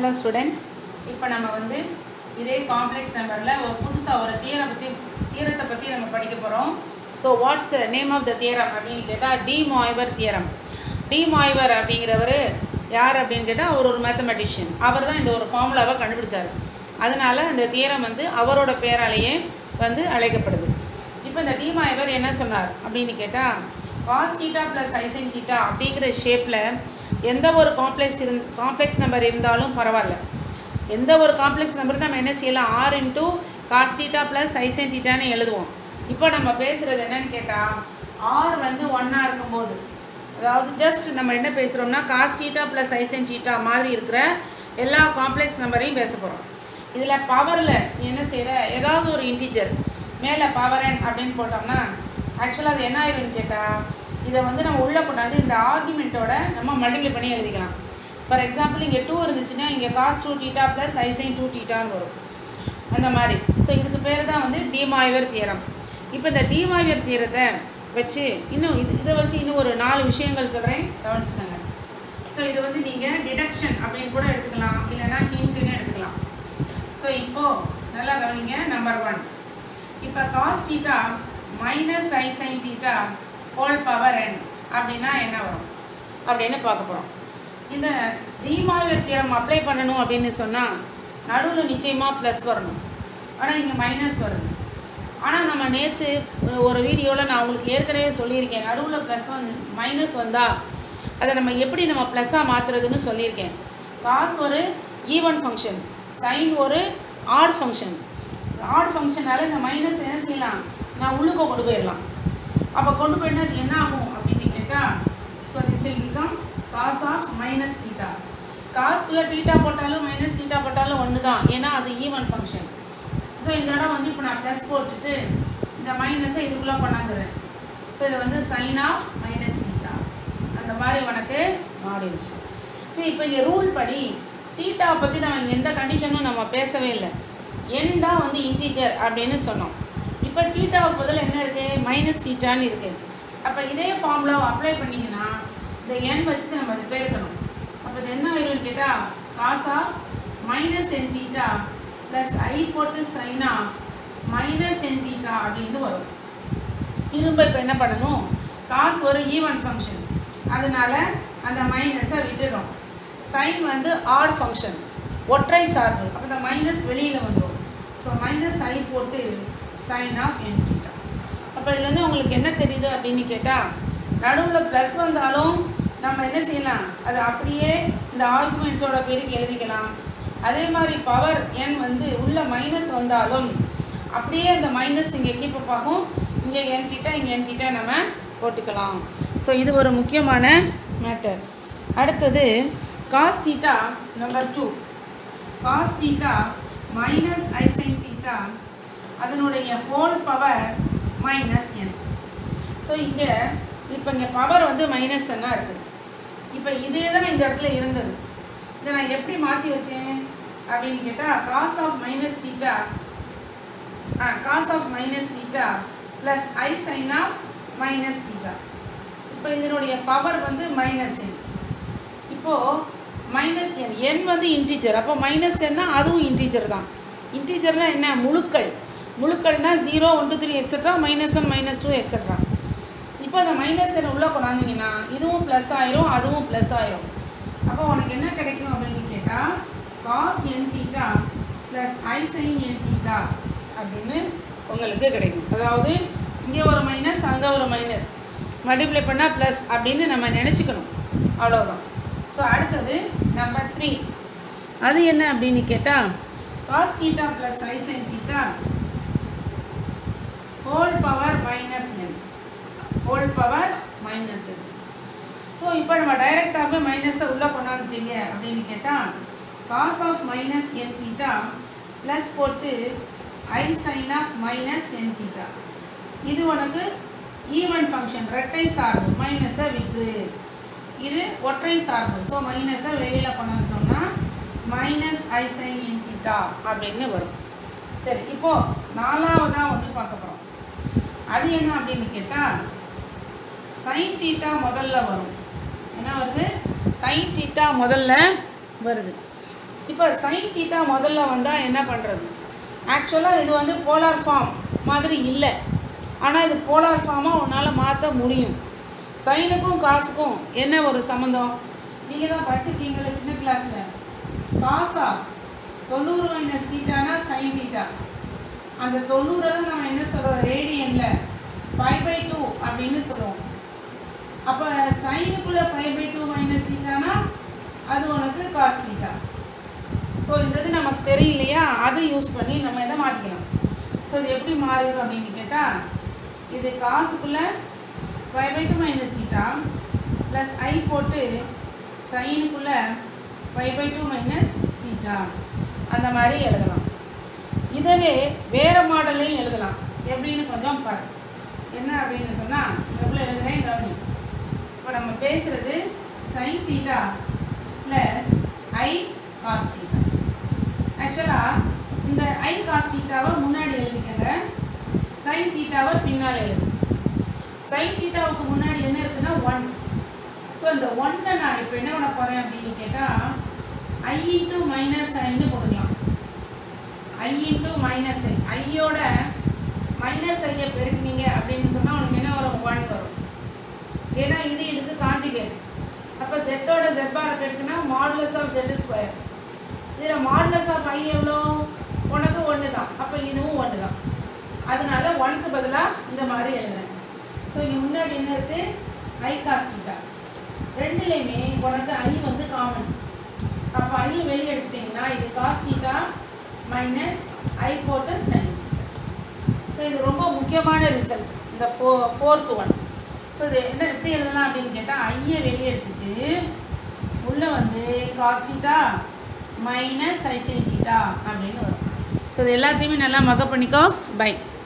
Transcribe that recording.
வணக்கம் ஸ்டூடெண்ட்ஸ் இப்போ நம்ம வந்து இதே காம்ப்ளெக்ஸ் நம்பரில் ஒரு புதுசாக ஒரு தியரை பற்றி தியரத்தை பற்றி நம்ம படிக்க போகிறோம் so what's the name of the theorem அப்படின்னு கேட்டால் de Moivre theorem de Moivre அப்படிங்கிறவர் யார் அப்படின்னு கேட்டால் அவர் ஒரு மேத்தமெட்டிஷியன் அவர் தான் இந்த ஒரு ஃபார்முலாவை கண்டுபிடிச்சார் அதனால் இந்த தியரம் வந்து அவரோட பேராலேயே வந்து அழைக்கப்படுது இப்போ இந்த டி மாய்வர் என்ன சொன்னார் அப்படின்னு கேட்டால் cos theta plus i sin theta அப்படிங்கிற ஷேப்பில் எந்த ஒரு காம்ப்ளெக்ஸ் இருந் காம்ப்ளெக்ஸ் நம்பர் இருந்தாலும் பரவாயில்ல எந்த ஒரு காம்ப்ளெக்ஸ் நம்பருக்கு நம்ம என்ன செய்யலாம் r into cos theta plus i sin டீட்டான்னு எழுதுவோம் இப்போ நம்ம பேசுகிறது என்னன்னு கேட்டால் ஆர் வந்து ஒன்றா இருக்கும்போது அதாவது ஜஸ்ட் நம்ம என்ன பேசுகிறோம்னா cos theta plus i sin theta மாதிரி இருக்கிற எல்லா காம்ப்ளெக்ஸ் நம்பரையும் பேச போகிறோம் இதில் பவரில் நீ என்ன செய்கிற ஏதாவது ஒரு இன்டிஜர் மேலே பவர் என் அப்படின்னு போட்டோம்னா ஆக்சுவலாக அது என்ன ஆயிரும்னு கேட்டால் இதை வந்து நம்ம உள்ளே கொண்டாந்து இந்த ஆர்குமெண்ட்டோட நம்ம மல்டிப்ளை பண்ணி எழுதிக்கலாம் ஃபார் எக்ஸாம்பிள் இங்கே டூ இருந்துச்சுன்னா இங்கே cos two theta plus i sin two டீட்டான்னு வரும் அந்த மாதிரி ஸோ இதுக்கு பேர் தான் வந்து டிமாய்வர் தியரம் இப்போ இந்த டிமாய்வர் தியரத்தை வச்சு இன்னும் இது இதை வச்சு இன்னும் ஒரு நாலு விஷயங்கள் சொல்கிறேன் கவனிச்சுக்கோங்க ஸோ இது வந்து நீங்கள் டிடக்ஷன் அப்படின்னு கூட எடுத்துக்கலாம் இல்லைன்னா ஹிண்ட்னு எடுத்துக்கலாம் ஸோ இப்போது நல்லா கவனிங்க நம்பர் ஒன் இப்போ cos theta minus i sin theta whole power n அப்படின்னா என்ன வரும் அப்படின்னு பார்க்க போகிறோம் இந்த டிமாய்வர் தியரம் அப்ளை பண்ணணும் அப்படின்னு சொன்னால் நடுவில் நிச்சயமாக ப்ளஸ் வரணும் ஆனால் இங்கே மைனஸ் வருது ஆனால் நம்ம நேற்று ஒரு வீடியோவில் நான் உங்களுக்கு ஏற்கனவே சொல்லியிருக்கேன் நடுவில் ப்ளஸ் வந்து மைனஸ் வந்தால் அதை நம்ம எப்படி நம்ம ப்ளஸ்ஸாக மாற்றுறதுன்னு சொல்லியிருக்கேன் காஸ் ஒரு ஈவன் ஃபங்க்ஷன் சைன் ஒரு ஆட் ஃபங்க்ஷன் ஆட் ஃபங்க்ஷனால் இந்த மைனஸ் என்ன செய்யலாம் நான் உள்ளுக்க கொண்டு போயிடலாம் அப்போ கொண்டு போயிட்டா அது என்ன ஆகும் அப்படின்னு கேட்டால் so this will become cos of minus theta காஸ்க்குள்ளே டீட்டா போட்டாலும் மைனஸ் டீட்டா போட்டாலும் ஒன்று தான் ஏன்னா அது ஈவன் ஃபங்க்ஷன் ஸோ இந்த இடம் வந்து இப்போ நான் ப்ளஸ் போட்டுட்டு இந்த மைனஸை இதுக்குள்ளே கொண்டாந்துடுறேன் ஸோ இது வந்து சைன் ஆஃப் மைனஸ் டீட்டா அந்த மாதிரி உனக்கு மாறிடுச்சு ஸோ இப்போ இங்கே ரூல் படி டீட்டா பற்றி நம்ம இங்கே எந்த கண்டிஷனும் நம்ம பேசவே இல்லை என் தான் வந்து இன்டீஜர் அப்படின்னு சொன்னோம் இப்போ டீட்டாவுக்கு பதில் என்ன இருக்குது மைனஸ் டீட்டான்னு இருக்குது அப்போ இதே ஃபார்முலாவை அப்ளை பண்ணிங்கன்னா இந்த என் வச்சு நம்ம அது பெருக்கணும் அப்போ இது என்ன ஆயிரும்னு கேட்டால் cos of minus n theta plus i போட்டு sin of minus n theta அப்படின்னு வரும் திரும்ப இப்போ என்ன பண்ணணும் காஸ் ஒரு ஈவன் ஃபங்க்ஷன் அதனால அந்த மைனஸை விட்டுடும் சைன் வந்து ஆட் ஃபங்க்ஷன் ஒற்றை சார்பு அப்போ இந்த மைனஸ் வெளியில் வந்துடும் ஸோ மைனஸ் ஐ போட்டு சைன் ஆஃப் என் டீட்டா அப்போ இதுலேருந்து உங்களுக்கு என்ன தெரியுது அப்படின்னு கேட்டால் நடுவில் ப்ளஸ் வந்தாலும் நம்ம என்ன செய்யலாம் அது அப்படியே இந்த ஆர்குமெண்ட்ஸோட பெருக்கி எழுதிக்கலாம் அதே மாதிரி பவர் என் வந்து உள்ள மைனஸ் வந்தாலும் அப்படியே அந்த மைனஸ் இங்கே கீப்பப் ஆகும் இங்கே என் கிட்ட இங்கே என் கிட்ட நம்ம போட்டுக்கலாம் ஸோ இது ஒரு முக்கியமான மேட்டர் அடுத்தது cos theta number two cos theta minus i sin theta அதனுடைய whole power minus n so இங்கே இப்போ இங்கே பவர் வந்து மைனஸ் என்ன இருக்குது இப்போ இதே தான் இந்த இடத்துல இருந்தது இதை நான் எப்படி மாற்றி வச்சேன் அப்படின்னு கேட்டால் cos of minus theta ah cos of minus theta plus i sin of minus theta இப்போ இதனுடைய பவர் வந்து மைனஸ் என் இப்போது மைனஸ் என் என் வந்து இன்டீஜர் அப்போ மைனஸ் என்னா அதுவும் இன்டீஜர் தான் இன்டீஜர்னால் என்ன முழுக்கள் முழுக்கள்னா zero one two three extra minus one minus two extra இப்போ அந்த மைனஸ் என் உள்ளே கொண்டாந்தீங்கன்னா இதுவும் ப்ளஸ் ஆயிரும் அதுவும் ப்ளஸ் ஆயிரும் அப்போ உனக்கு என்ன கிடைக்கும் அப்படின்னு கேட்டால் cos n theta plus i sin n theta அப்படின்னு உங்களுக்கு கிடைக்கும் அதாவது இங்கே ஒரு மைனஸ் அங்கே ஒரு மைனஸ் மல்டிப்ளை பண்ணால் ப்ளஸ் அப்படின்னு நம்ம நினச்சிக்கணும் அவ்வளோதான் ஸோ அடுத்தது நம்பர் த்ரீ அது என்ன அப்படின்னு கேட்டால் cos theta plus i sin theta whole power minus n whole power minus n so இப்போ நம்ம டைரெக்டாகவே மைனஸை உள்ளே கொண்டாந்துட்டீங்க அப்படின்னு கேட்டால் cos of minus n theta plus போட்டு i sin of minus n theta இது உனக்கு ஈவன் ஃபங்க்ஷன் ரெட்டை சார்பு மைனஸை விட்டு இது ஒற்றை சார்பு ஸோ மைனஸை வெளியில் கொண்டாந்துட்டோம்னா minus i sin n theta அப்படின்னு வரும் சரி இப்போது நாலாவதாக ஒன்று பார்க்க போகிறோம் அது என்ன அப்படின்னு கேட்டால் சைன் டீட்டா முதல்ல வரும் என்ன வருது சைன் டீட்டா முதல்ல வருது இப்போ சைன் தீட்டா முதல்ல வந்தால் என்ன பண்ணுறது ஆக்சுவலாக இது வந்து போலார் ஃபார்ம் மாதிரி இல்லை ஆனால் இது போலார் ஃபார்மாக உன்னால் மாற்ற முடியும் சைனுக்கும் காசுக்கும் என்ன ஒரு சம்மந்தம் நீங்கள் தான் படிச்சிருக்கீங்களே சின்ன கிளாஸில் காசா தொண்ணூறு மைனஸ் தீட்டானா சைன் தீட்டா அந்த தொண்ணூறை தான் நம்ம என்ன சொல்கிறோம் ரேடியனில் ஃபைவ் பை டூ அப்படின்னு சொல்லுவோம் அப்போ சைனுக்குள்ளே ஃபைவ் பை டூ மைனஸ் தீட்டானா அது உனக்கு காஸ் தீட்டா ஸோ இந்த இது நமக்கு தெரியலையா அதை யூஸ் பண்ணி நம்ம இதை மாற்றிக்கலாம் ஸோ இது எப்படி மாறிடும் அப்படின்னு கேட்டால் இது காசுக்குள்ளே five by two minus theta plus i போட்டு சைனுக்குள்ளே five by two minus theta அந்த மாதிரி எழுதலாம் இதவே வேறு மாடல்லையும் எழுதலாம் எப்படின்னு கொஞ்சம் பாரு என்ன அப்படின்னு சொன்னால் எவ்வளோ எழுதுறேன் கவனி இப்போ நம்ம பேசுகிறது sin theta plus i cos theta ஆக்சுவலாக இந்த ஐ காஸ் தீட்டாவை முன்னாடி எழுதிக்கங்க சைன் தீட்டாவை பின்னால் எழுது சைன் தீட்டாவுக்கு முன்னாடி என்ன இருக்குன்னா ஒன் ஸோ இந்த ஒன்னை நான் இப்போ என்ன பண்ண போகிறேன் அப்படின்னு கேட்டால் ஐ இன்ட்டு மைனஸ் ஐன்னு கொடுக்கலாம் ஐ இன்ட்டு மைனஸ் ஐ ஐயோட மைனஸ் ஐயை பெருக்குனீங்க அப்படின்னு சொன்னால் உனக்கு என்ன வரும் ஒன் வரும் ஏன்னா இது இதுக்கு காஞ்சிகேட் அப்போ செட்டோட செட் பாரை பெருக்குனா மாடுலஸ் ஆஃப் செட் ஸ்கொயர் இதில் மாடுலஸ் ஆஃப் ஐ எவ்வளோ உனக்கு ஒன்று தான் அப்போ இதுவும் ஒன்று தான் அதனால ஒன்க்கு பதிலாக இந்த மாதிரி எழுதுறேன் ஸோ இங்கே முன்னாடி என்ன இருக்குது ஐ காஸ்டிட்டா ரெண்டுலேயுமே உனக்கு ஐ வந்து காமன் அப்போ ஐ வெளியே எடுத்தீங்கன்னா இது காஸ்டிட்டா மைனஸ் ஐ போட்டு சைன் ஸோ இது ரொம்ப முக்கியமான ரிசல்ட் இந்த ஃபோ ஃபோர்த் ஒன் ஸோ இது என்ன எப்படி எழுதலாம் அப்படின்னு கேட்டால் ஐயை வெளியே எடுத்துட்டு உள்ளே வந்து காஸ்டிட்டா மைனஸ் ஐசைன் தீட்டா அப்படின்னு வரும் ஸோ இது எல்லாத்தையுமே நல்லா மக பண்ணிக்கோ பை